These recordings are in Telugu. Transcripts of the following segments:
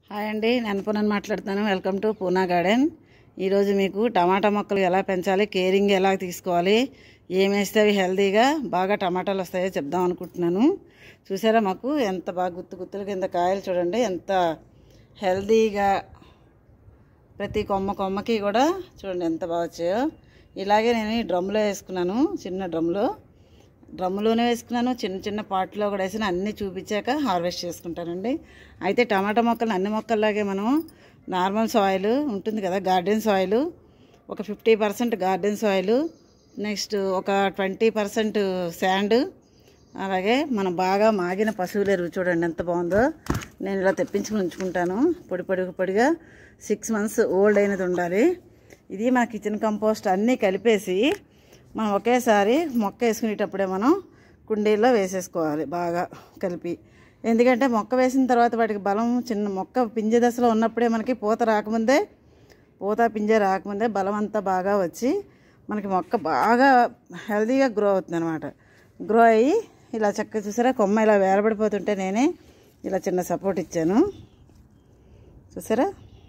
హాయ్ అండి నేను పూనని మాట్లాడుతాను వెల్కమ్ టు పూనా గార్డెన్ ఈరోజు మీకు టమాటా మొక్కలు ఎలా పెంచాలి కేరింగ్ ఎలా తీసుకోవాలి ఏం వేస్తే అవి హెల్తీగా బాగా టమాటాలు వస్తాయో చెప్దాం అనుకుంటున్నాను చూసారా మాకు ఎంత బాగా గుత్తు గుత్తుల కింద కాయలు చూడండి ఎంత హెల్తీగా ప్రతి కొమ్మ కొమ్మకి కూడా చూడండి ఎంత బాగా వచ్చాయో ఇలాగే నేను ఈ డ్రమ్లో వేసుకున్నాను చిన్న డ్రమ్లో డ్రమ్ములోనే వేసుకున్నాను చిన్న చిన్న పాట్లో కూడా వేసిన అన్నీ చూపించాక హార్వెస్ట్ చేసుకుంటానండి అయితే టమాటా మొక్కలు అన్ని మొక్కల్లాగే మనం నార్మల్ సాయిల్ ఉంటుంది కదా గార్డెన్ సాయిల్ ఒక fifty percent garden soil next ఒక ట్వంటీ పర్సెంట్ శాండ్ అలాగే మనం బాగా మాగిన పశువుల ఎరువు చూడండి ఎంత బాగుందో నేను ఇలా తెప్పించుకుని ఉంచుకుంటాను పొడి పొడి పొడిగా సిక్స్ మంత్స్ ఓల్డ్ అయినది ఉండాలి ఇది మన కిచెన్ కంపోస్ట్ అన్నీ కలిపేసి మనం ఒకేసారి మొక్క వేసుకునేటప్పుడే మనం కుండీల్లో వేసేసుకోవాలి బాగా కలిపి ఎందుకంటే మొక్క వేసిన తర్వాత వాటికి బలం చిన్న మొక్క పింజ దశలో ఉన్నప్పుడే మనకి పూత రాకముందే పూత పింజ రాకముందే బలం అంతా బాగా వచ్చి మనకి మొక్క బాగా హెల్తీగా గ్రో అవుతుంది అనమాట గ్రో అయ్యి ఇలా చక్కగా చూసారా కొమ్మ ఇలా వేలబడిపోతుంటే నేనే ఇలా చిన్న సపోర్ట్ ఇచ్చాను చూసారా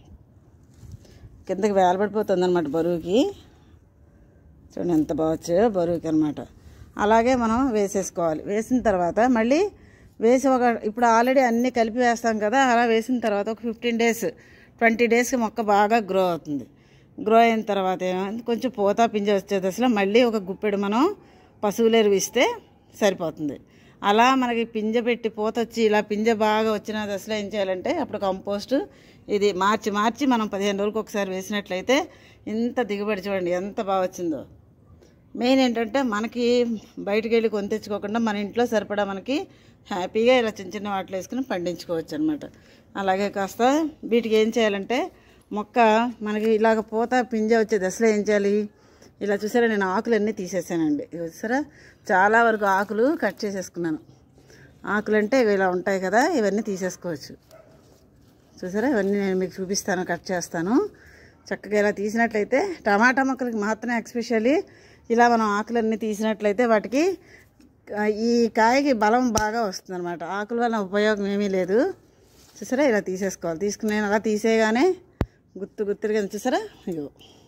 కిందకి వేలబడిపోతుంది అనమాట బరువుకి చూడండి ఎంత బాగా వచ్చాయో బరువుకి అనమాట అలాగే మనం వేసేసుకోవాలి వేసిన తర్వాత మళ్ళీ వేసి ఒక ఇప్పుడు ఆల్రెడీ అన్నీ కలిపి వేస్తాం కదా అలా వేసిన తర్వాత ఒక ఫిఫ్టీన్ డేస్ ట్వంటీ డేస్కి మొక్క బాగా గ్రో అవుతుంది గ్రో అయిన తర్వాత ఏమైంది కొంచెం పూత పింజ వచ్చే దశలో మళ్ళీ ఒక గుప్పెడు మనం పశువులు ఎరువు ఇస్తే సరిపోతుంది అలా మనకి పింజ పెట్టి పూత వచ్చి ఇలా పింజ బాగా వచ్చిన దశలో ఏం చేయాలంటే అప్పుడు కంపోస్ట్ ఇది మార్చి మార్చి మనం పదిహేను రోజులకు ఒకసారి వేసినట్లయితే ఇంత దిగుబడి చూడండి ఎంత బాగా వచ్చిందో మెయిన్ ఏంటంటే మనకి బయటికి వెళ్ళి కొని తెచ్చుకోకుండా మన ఇంట్లో సరిపడా మనకి హ్యాపీగా ఇలా చిన్న చిన్న వాటిలో వేసుకుని పండించుకోవచ్చు అనమాట అలాగే కాస్త వీటికి ఏం చేయాలంటే మొక్క మనకి ఇలాగ పూత పింజ వచ్చే దశలో ఏం చేయాలి ఇలా చూసారా నేను ఆకులు అన్నీ తీసేసానండి ఇవి చూసారా చాలా వరకు ఆకులు కట్ చేసేసుకున్నాను ఆకులు అంటే ఇవి ఇలా ఉంటాయి కదా ఇవన్నీ తీసేసుకోవచ్చు చూసారా ఇవన్నీ నేను మీకు చూపిస్తాను కట్ చేస్తాను చక్కగా ఇలా తీసినట్లయితే టమాటా మొక్కలకి మాత్రమే ఎక్స్పెషల్లీ ఇలా మనం ఆకులన్నీ తీసినట్లయితే వాటికి ఆ, ఈ కాయకి బలం బాగా వస్తుంది అనమాట ఆకుల వల్ల ఉపయోగం ఏమీ లేదు చూసారా ఇలా తీసేసుకోవాలి తీసుకుని నేను అలా తీసేయగానే గుత్తు గుత్తులుగా చూసారా ఇగో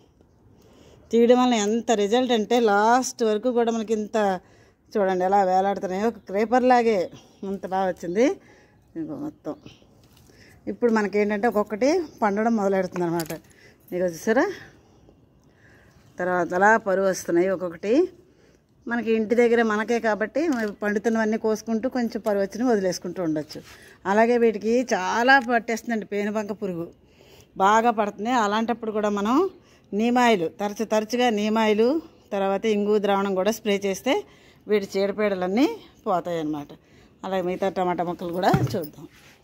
తీయడం వల్ల ఎంత రిజల్ట్ అంటే లాస్ట్ వరకు కూడా మనకి ఇంత చూడండి ఎలా వేలాడుతున్నాయి ఒక క్రేపర్ లాగే అంత బాగా వచ్చింది ఇగో మొత్తం ఇప్పుడు మనకేంటంటే ఒక్కొక్కటి పండడం మొదలెడుతుంది అనమాట ఇక చూసారా తర్వాత అలా పరువు వస్తున్నాయి ఒక్కొక్కటి మనకి ఇంటి దగ్గర మనకే కాబట్టి పండుతున్నవన్నీ కోసుకుంటూ కొంచెం పరువు వచ్చిన వదిలేసుకుంటూ ఉండొచ్చు అలాగే వీటికి చాలా పట్టేస్తుందండి పేనుబంక పురుగు బాగా పడుతుంది అలాంటప్పుడు కూడా మనం నీమాయిలు తరచు తరచుగా నీమాయిలు తర్వాత ఇంగు ద్రావణం కూడా స్ప్రే చేస్తే వీటి చీడపీడలన్నీ పోతాయి అన్నమాట అలాగే మిగతా టమాటా మొక్కలు కూడా చూద్దాం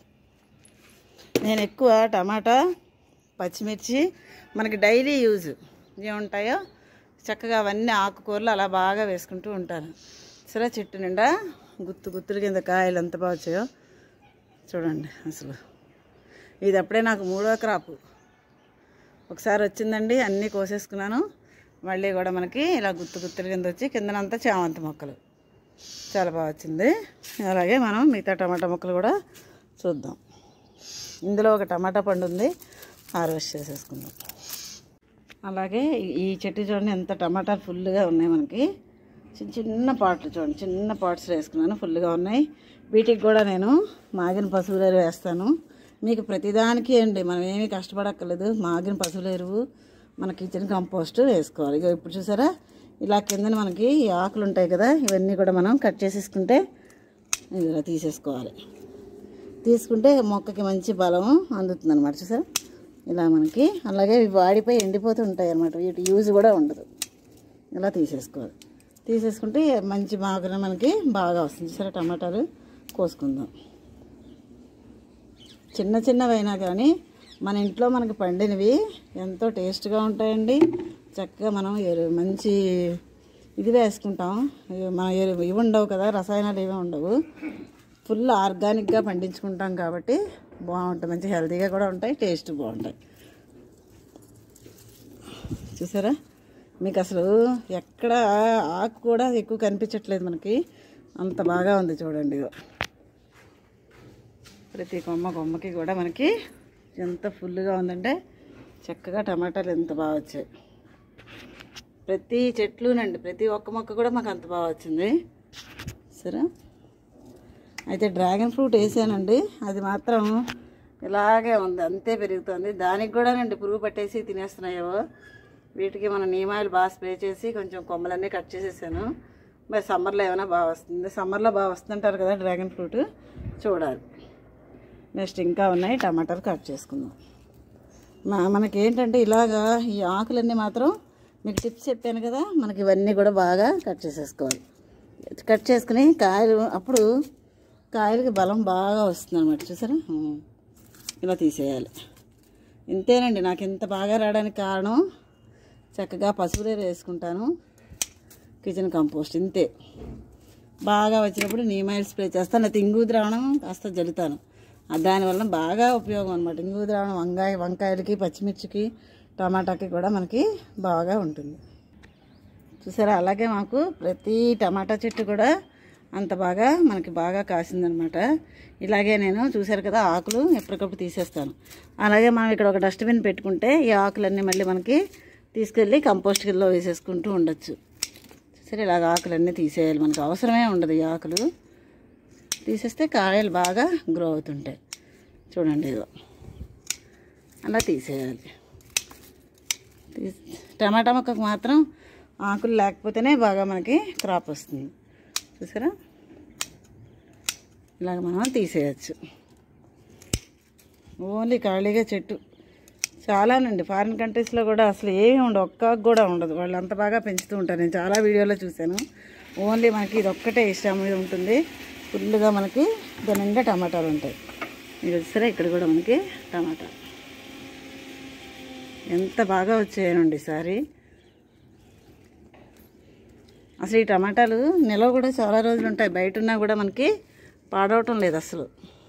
నేను ఎక్కువ టమాటా పచ్చిమిర్చి మనకి డైలీ యూజ్ ఏముంటాయో చక్కగా అవన్నీ ఆకుకూరలు అలా బాగా వేసుకుంటూ ఉంటాను సరే చెట్టు నిండా గుత్తు గుత్తులు కింద కాయలు ఎంత బాగా వచ్చాయో చూడండి అసలు ఇది అప్పుడే నాకు మూడో క్రాపు ఒకసారి వచ్చిందండి అన్నీ కోసేసుకున్నాను మళ్ళీ కూడా మనకి ఇలా గుత్తు గుత్తుల కింద వచ్చి కిందనంతా చామంతి మొక్కలు చాలా బాగా వచ్చింది అలాగే మనం మిగతా టమాటా మొక్కలు కూడా చూద్దాం ఇందులో ఒక టమాటా పండు ఉంది హార్వెస్ట్ చేసేసుకుందాం అలాగే ఈ- ఈ చెట్టు చూడండి ఎంత టమాటాలు ఫుల్గా ఉన్నాయి మనకి చిన్న చిన్న పాట్లు చూడండి చిన్న పాట్స్ వేసుకున్నాను ఫుల్గా ఉన్నాయి వీటికి కూడా నేను మాగిన పశువుల ఎరువు వేస్తాను మీకు ప్రతిదానికి అండి మనం ఏమీ కష్టపడక్కర్లేదు మాగిన పశువుల ఎరువు మన కిచెన్ కంపోస్ట్ వేసుకోవాలి ఇక ఇప్పుడు చూసారా ఇలా కిందన మనకి ఈ ఆకులు ఉంటాయి కదా ఇవన్నీ కూడా మనం కట్ చేసేసుకుంటే ఇలా తీసేసుకోవాలి తీసుకుంటే మొక్కకి మంచి బలం అందుతుంది అనమాట చూసారా ఇలా మనకి అలాగే ఇవి వాడిపోయి ఎండిపోతూ ఉంటాయి అనమాట వీటి యూజ్ కూడా ఉండదు ఇలా తీసేసుకోవాలి తీసేసుకుంటే మంచి మాగున మనకి బాగా వస్తుంది చూసారా టమాటాలు కోసుకుందాం చిన్న చిన్నవైనా కానీ మన ఇంట్లో మనకి పండినవి ఎంతో టేస్ట్గా ఉంటాయండి చక్కగా మనం ఎరు మంచి ఇది వేసుకుంటాం ఇవి మన ఎరు ఇవి ఉండవు కదా రసాయనాలు ఏమీ ఉండవు ఫుల్ ఆర్గానిక్గా పండించుకుంటాం కాబట్టి బాగుంటాయి మంచి హెల్తీగా కూడా ఉంటాయి టేస్ట్ బాగుంటాయి చూసారా మీకు అసలు ఎక్కడ ఆకు కూడా ఎక్కువ కనిపించట్లేదు మనకి అంత బాగా ఉంది చూడండి ఇగో ప్రతి కొమ్మ కొమ్మకి కూడా మనకి ఎంత ఫుల్గా ఉందంటే చక్కగా టమాటాలు ఎంత బాగా వచ్చాయి ప్రతి చెట్లునండి ప్రతి ఒక్క మొక్క కూడా మాకు అంత బాగా వచ్చింది సరే అయితే డ్రాగన్ ఫ్రూట్ వేసానండి అది మాత్రం ఇలాగే ఉంది అంతే పెరుగుతుంది దానికి కూడా అండి పురుగు పట్టేసి తినేస్తున్నాయో వీటికి మన నీమాయిలు బాగా స్ప్రే చేసి కొంచెం కొమ్మలన్నీ కట్ చేసేసాను మరి సమ్మర్లో ఏమైనా బాగా వస్తుంది సమ్మర్లో బాగా వస్తుంటారు కదా డ్రాగన్ ఫ్రూట్ చూడాలి నెక్స్ట్ ఇంకా ఉన్నాయి టమాటాలు కట్ చేసుకుందాం మా మనకి ఏంటంటే ఇలాగా ఈ ఆకులన్నీ మాత్రం మీకు టిప్స్ చెప్పాను కదా మనకి ఇవన్నీ కూడా బాగా కట్ చేసేసుకోవాలి కట్ చేసుకుని కాయలు అప్పుడు కాయలకి బలం బాగా వస్తుంది అనమాట చూసారా ఉమ్. ఇలా తీసేయాలి ఇంతేనండి నాకు ఇంత బాగా రావడానికి కారణం చక్కగా పసుపురేరు వేసుకుంటాను కిచెన్ కంపోస్ట్ ఇంతే బాగా వచ్చినప్పుడు నీమాయిల్ స్ప్రే చేస్తాను లేకపోతే ఇంగు ద్రావణం కాస్త జల్లుతాను ఆ దానివల్ల బాగా ఉపయోగం అనమాట ఇంగు ద్రావణం వంకాయ వంకాయలకి పచ్చిమిర్చికి టమాటాకి కూడా మనకి బాగా ఉంటుంది చూసారా అలాగే మాకు ప్రతి టమాటా చెట్టు కూడా అంత బాగా మనకి బాగా కాసిందనమాట ఇలాగే నేను చూశారు కదా ఆకులు ఎప్పటికప్పుడు తీసేస్తాను అలాగే మనం ఇక్కడ ఒక డస్ట్బిన్ పెట్టుకుంటే ఈ ఆకులన్నీ మళ్ళీ మనకి తీసుకెళ్ళి కంపోస్ట్ కిందలో వేసేసుకుంటూ ఉండొచ్చు సరే ఇలాగ ఆకులన్నీ తీసేయాలి మనకు అవసరమే ఉండదు ఈ ఆకులు తీసేస్తే కాయలు బాగా గ్రో అవుతుంటాయి చూడండి ఇదిగో అలా తీసేయాలి తీస్- టమాటా మొక్కకు మాత్రం ఆకులు లేకపోతేనే బాగా మనకి క్రాప్ వస్తుంది చూసారా ఇలాగ మనం తీసేయచ్చు ఓన్లీ ఖాళీగా చెట్టు చాలానండి ఫారిన్ కంట్రీస్లో కూడా అసలు ఏమీ ఉండదు ఒక్క ఆకు కూడా ఉండదు వాళ్ళు అంత బాగా పెంచుతూ ఉంటారు నేను చాలా వీడియోలో చూశాను ఓన్లీ మనకి ఇది ఒక్కటే ఇష్టం ఇది ఉంటుంది ఫుల్గా మనకి ఘనంగా టమాటాలు ఉంటాయి మీరు చూసారా ఇక్కడ కూడా మనకి టమాటా ఎంత బాగా వచ్చాయనండి ఈసారి అసలు ఈ టమాటాలు నిలవ కూడా చాలా రోజులు ఉంటాయి బయట ఉన్నా కూడా మనకి పాడవటం లేదు అసలు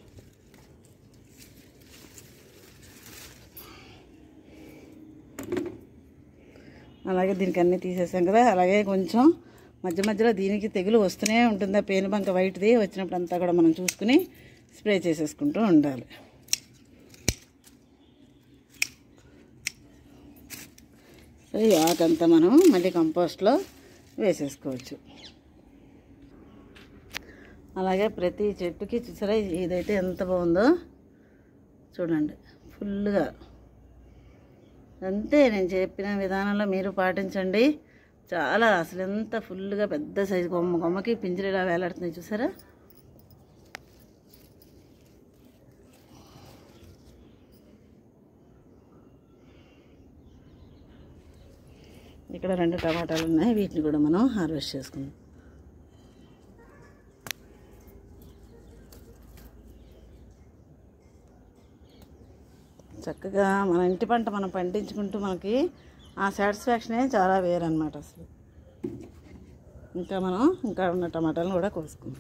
అలాగే దీనికి అన్నీ తీసేసాం కదా అలాగే కొంచెం మధ్య మధ్యలో దీనికి తెగులు వస్తూనే ఉంటుందా పేనుబంక వైట్ది వచ్చినప్పుడు అంతా కూడా మనం చూసుకుని స్ప్రే చేసేసుకుంటూ ఉండాలి సో ఈ ఆకంతా మనం మళ్ళీ కంపోస్ట్లో వేసేసుకోవచ్చు అలాగే ప్రతి చెట్టుకి చూసారా ఇదైతే ఎంత బాగుందో చూడండి ఫుల్గా అంతే నేను చెప్పిన విధానంలో మీరు పాటించండి చాలా అసలు ఎంత ఫుల్గా పెద్ద సైజు కొమ్మ కొమ్మకి పింజలు ఇలా వేలాడుతున్నాయి చూసారా ఇక్కడ రెండు టమాటాలు ఉన్నాయి వీటిని కూడా మనం హార్వెస్ట్ చేసుకుందాం చక్కగా మన ఇంటి పంట మనం పండించుకుంటూ మనకి ఆ సాటిస్ఫాక్షనే చాలా వేరనమాట అసలు ఇంకా మనం ఇంకా ఉన్న టమాటాలను కూడా కోసుకుందాం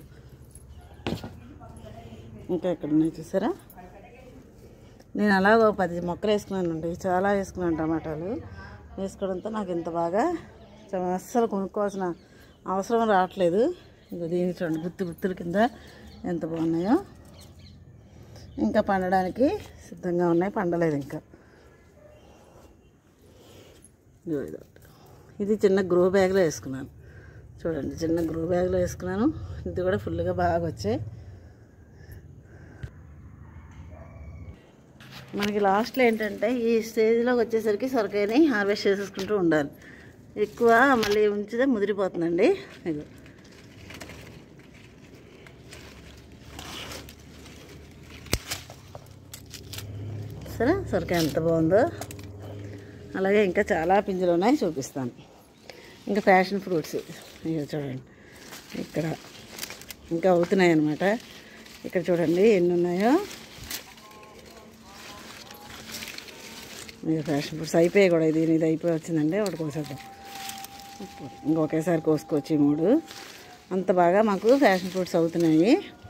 ఇంకా ఎక్కడ ఉన్నాయి చూసారా నేను అలాగ ఓ పది మొక్కలు వేసుకున్నానండి చాలా వేసుకున్నాను టమాటాలు వేసుకోవడంతో నాకు ఇంత బాగా చ- అస్సలు కొనుక్కోవాల్సిన అవసరం రావట్లేదు ఇంకా దీనికి చూడండి గుత్తు గుత్తుల కింద ఎంత బాగున్నాయో ఇంకా పండడానికి సిద్ధంగా ఉన్నాయి పండలేదు ఇంకా ఇదిగో ఇది ఒకటి. ఇది చిన్న గ్రో బ్యాగ్లో వేసుకున్నాను చూడండి చిన్న గ్రో బ్యాగ్లో వేసుకున్నాను ఇది కూడా ఫుల్గా బాగా వచ్చాయి మనకి లాస్ట్లో ఏంటంటే ఈ స్టేజ్లోకి వచ్చేసరికి సొరకాయని హార్వెస్ట్ చేసేసుకుంటూ ఉండాలి ఎక్కువ మళ్ళీ ఉంచితే ముదిరిపోతుందండి ఇదిగో సరే సొరకాయ ఎంత బాగుందో అలాగే ఇంకా చాలా పింజలు ఉన్నాయి చూపిస్తాను ఇంకా ఫ్యాషన్ ఫ్రూట్స్ ఇక చూడండి ఇక్కడ ఇంకా అవుతున్నాయి అన్నమాట ఇక్కడ చూడండి ఎన్ని ఉన్నాయో ఇది ఫ్యాషన్ ఫ్రూట్స్ అయిపోయాయి కూడా ఇది ఇది అయిపోయి వచ్చిందండి ఒకటి కోసేద్దాం ఇంకొకేసారి కోసుకోవచ్చు ఈ మూడు అంత బాగా మాకు ఫ్యాషన్ ఫ్రూట్స్ అవుతున్నాయి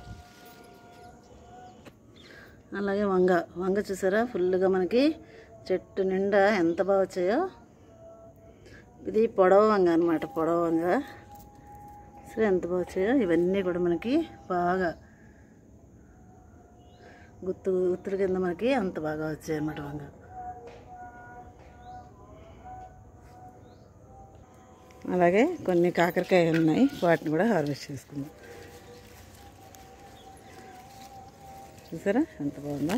అలాగే వంగ వంగ చూసారా ఫుల్గా మనకి చెట్టు నిండా ఎంత బాగా వచ్చాయో ఇది పొడవ వంగ అనమాట పొడవ వంగ సరే ఎంత బాగా వచ్చాయో ఇవన్నీ కూడా మనకి బాగా గుత్తు గుత్తుల కింద మనకి అంత బాగా వచ్చాయి అన్నమాట వంగ అలాగే కొన్ని కాకరకాయలు ఉన్నాయి వాటిని కూడా హార్వెస్ట్ చేసుకుందాం చూసారా ఎంత బాగుందో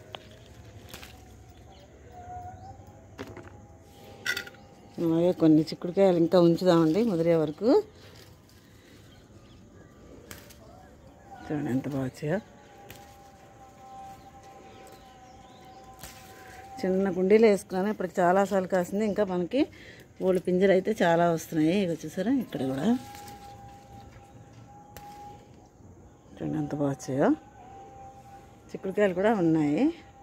అలాగే కొన్ని చిక్కుడుకాయలు ఇంకా ఉంచుదామండి ముదిరే వరకు చూడండి ఎంత బాగా వచ్చాయో చిన్న కుండీలో వేసుకున్నాను ఇప్పటికి చాలాసార్లు కాసింది ఇంకా మనకి ఊళ్ళ పింజలు అయితే చాలా వస్తున్నాయి ఇవి చూసారా ఇక్కడ కూడా చూడండి ఎంత బాగా వచ్చాయో చిక్కుడుకాయలు కూడా ఉన్నాయి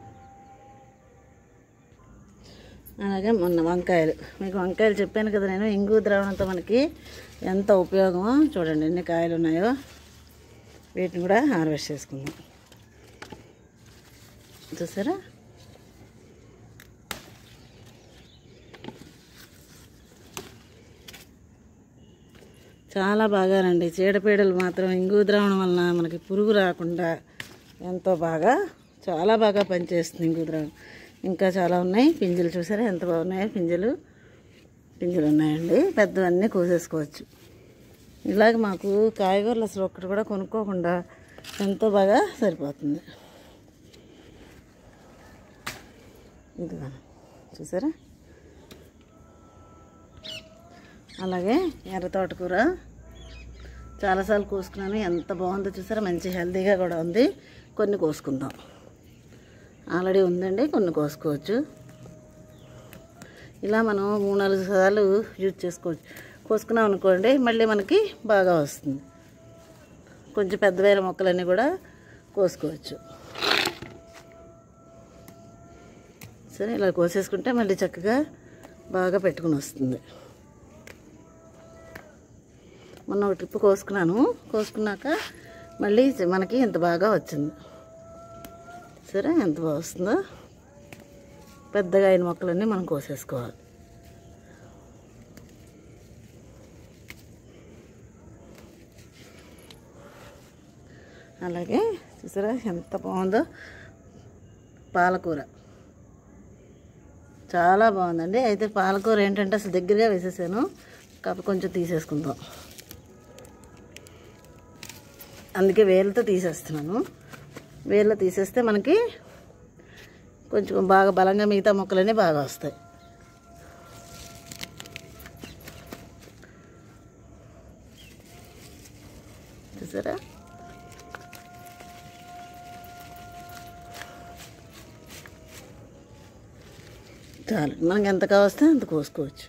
అలాగే మొన్న వంకాయలు మీకు వంకాయలు చెప్పాను కదా నేను ఇంగు ద్రావణంతో మనకి ఎంత ఉపయోగమో చూడండి ఎన్ని కాయలు ఉన్నాయో వీటిని కూడా హార్వెస్ట్ చేసుకుందాం చూసారా చాలా బాగానండి చీడపీడలు మాత్రం ఇంగు ద్రావణం వలన మనకి పురుగు రాకుండా ఎంతో బాగా చాలా బాగా పనిచేస్తుంది ఇంగు ద్రావణం ఇంకా చాలా ఉన్నాయి పింజలు చూసారా ఎంత బాగున్నాయో పింజలు పింజలు ఉన్నాయండి పెద్దవన్నీ కోసేసుకోవచ్చు ఇలాగ మాకు కాయగూరలు అసలు ఒక్కటి కూడా కొనుక్కోకుండా ఎంతో బాగా సరిపోతుంది ఇదిగో చూసారా అలాగే ఎర్ర తోటకూర చాలాసార్లు కోసుకున్నాను ఎంత బాగుందో చూసారా మంచి హెల్తీగా కూడా ఉంది కొన్ని కోసుకుందాం ఆల్రెడీ ఉందండి కొన్ని కోసుకోవచ్చు ఇలా మనం మూడు నాలుగు సార్లు యూజ్ చేసుకోవచ్చు కోసుకున్నాం అనుకోండి మళ్ళీ మనకి బాగా వస్తుంది కొంచెం పెద్దవైన మొక్కలన్నీ కూడా కోసుకోవచ్చు సరే ఇలా కోసేసుకుంటే మళ్ళీ చక్కగా బాగా పెట్టుకుని వస్తుంది మొన్న ఒక ట్రిప్ కోసుకున్నాను కోసుకున్నాక మళ్ళీ మనకి ఇంత బాగా వచ్చింది సరే ఎంత బాగా వస్తుందో పెద్దగా అయిన మొక్కలన్నీ మనం కోసేసుకోవాలి అలాగే చూసారా ఎంత బాగుందో పాలకూర చాలా బాగుందండి అయితే పాలకూర ఏంటంటే అసలు దగ్గరగా వేసేసాను కాకపోతే కొంచెం తీసేసుకుందాం అందుకే వేలతో తీసేస్తున్నాను వేళ్ళతో తీసేస్తే మనకి కొంచెం బాగా బలంగా మిగతా మొక్కలన్నీ బాగా వస్తాయి చూసారా చాలు మనకి ఎంత కావస్తే అంత కోసుకోవచ్చు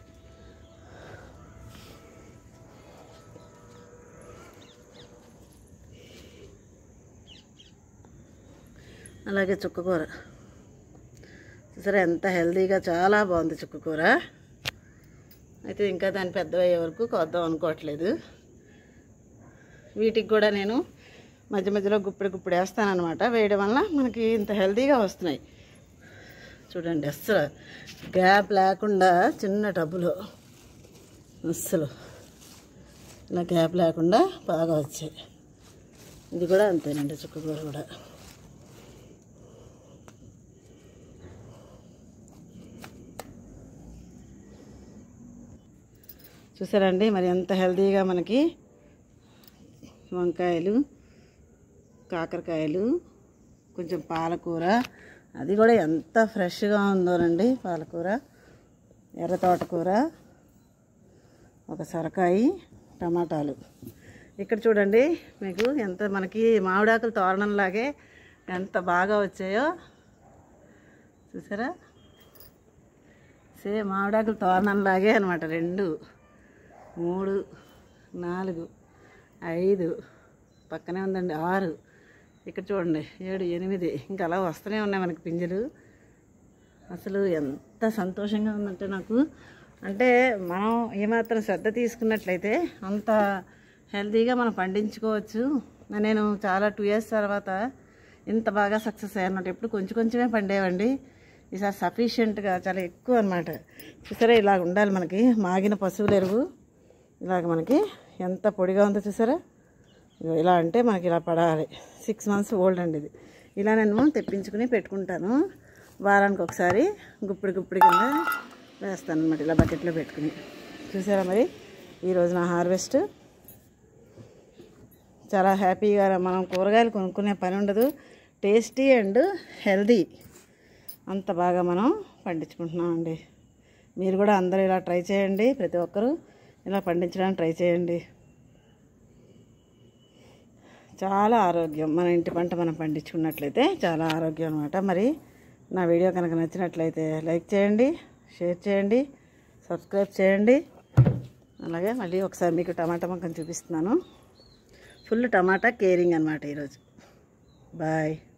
అలాగే చుక్కకూర చూసారా ఎంత హెల్తీగా చాలా బాగుంది చుక్కకూర అయితే ఇంకా దాన్ని పెద్దవయ్యే వరకు కొద్దాం అనుకోవట్లేదు వీటికి కూడా నేను మధ్య మధ్యలో గుప్పిడి గుప్పిడి వేస్తానమాట వేయడం వల్ల మనకి ఇంత హెల్తీగా వస్తున్నాయి చూడండి అస్సలు గ్యాప్ లేకుండా చిన్న టబ్బులో అస్సలు ఇలా గ్యాప్ లేకుండా బాగా వచ్చాయి ఇది కూడా అంతేనండి చుక్కకూర కూడా చూసారండి మరి ఎంత హెల్తీగా మనకి వంకాయలు కాకరకాయలు కొంచెం పాలకూర అది కూడా ఎంత ఫ్రెష్గా ఉందోనండి పాలకూర ఎర్ర తోటకూర ఒక సొరకాయ టమాటాలు ఇక్కడ చూడండి మీకు ఎంత మనకి మామిడాకుల తోరణంలాగే ఎంత బాగా వచ్చాయో చూసారా సేమ్ మామిడాకుల తోరణంలాగే అనమాట రెండు మూడు నాలుగు ఐదు పక్కనే ఉందండి ఆరు ఇక్కడ చూడండి ఏడు ఎనిమిది ఇంకా అలా వస్తూనే ఉన్నాయి మనకి పింజలు అసలు ఎంత సంతోషంగా ఉందంటే నాకు అంటే మనం ఏమాత్రం శ్రద్ధ తీసుకున్నట్లయితే అంత హెల్తీగా మనం పండించుకోవచ్చు నేను చాలా టూ ఇయర్స్ తర్వాత ఇంత బాగా సక్సెస్ అయ్యానమాట ఎప్పుడు కొంచెం కొంచెమే పండేవండి ఈసారి సఫిషియెంట్గా చాలా ఎక్కువ అనమాట చూసారా ఇలా ఉండాలి మనకి మాగిన పశువుల ఎరువు ఇలాగ మనకి ఎంత పొడిగా ఉందో చూసారా ఇగో ఇలా అంటే మనకి ఇలా పడాలి సిక్స్ మంత్స్ ఓల్డ్ అండి ఇది ఇలా నేను తెప్పించుకుని పెట్టుకుంటాను వారానికి ఒకసారి గుప్పిడి గుప్పిడి కింద వేస్తాను అనమాట ఇలా బకెట్లో పెట్టుకుని చూసారా మరి ఈరోజు నా హార్వెస్ట్ చాలా హ్యాపీగా మనం కూరగాయలు కొనుక్కునే పని ఉండదు టేస్టీ అండ్ హెల్దీ అంత బాగా మనం పండించుకుంటున్నామండి మీరు కూడా అందరూ ఇలా ట్రై చేయండి ప్రతి ఒక్కరూ ఇలా పండించడానికి ట్రై చేయండి చాలా ఆరోగ్యం మన ఇంటి పంట మనం పండించుకున్నట్లయితే చాలా ఆరోగ్యం అనమాట మరి నా వీడియో కనుక నచ్చినట్లయితే లైక్ చేయండి షేర్ చేయండి సబ్స్క్రైబ్ చేయండి అలాగే మళ్ళీ ఒకసారి మీకు టమాటా మొక్కను చూపిస్తున్నాను ఫుల్ టమాటా కేరింగ్ అనమాట ఈరోజు బాయ్